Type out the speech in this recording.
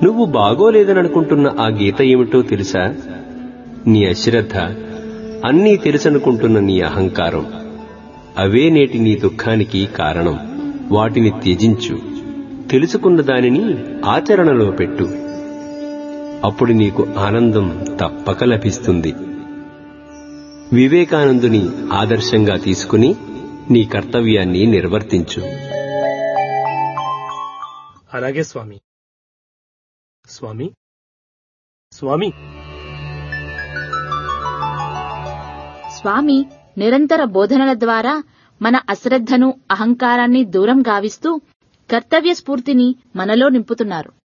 నువ్వు బాగోలేదననుకుంటున్న ఆ గీత ఏమిటో తెలుసా నీ అశ్రద్ధ అన్నీ తెలుసనుకుంటున్న నీ అహంకారం అవే నేటి నీ దుఃఖానికి కారణం వాటిని త్యజించు తెలుసుకున్న దానిని ఆచరణలో పెట్టు అప్పుడు నీకు ఆనందం తప్పక లభిస్తుంది వివేకానందుని ఆదర్శంగా తీసుకుని నీ కర్తవ్యాన్ని నిర్వర్తించు అలాగే స్వామి స్వామి స్వామి స్వామి నిరంతర బోధనల ద్వారా మన అశ్రద్ధను అహంకారాన్ని దూరం గావిస్తూ కర్తవ్య స్ఫూర్తిని మనలో నింపుతున్నారు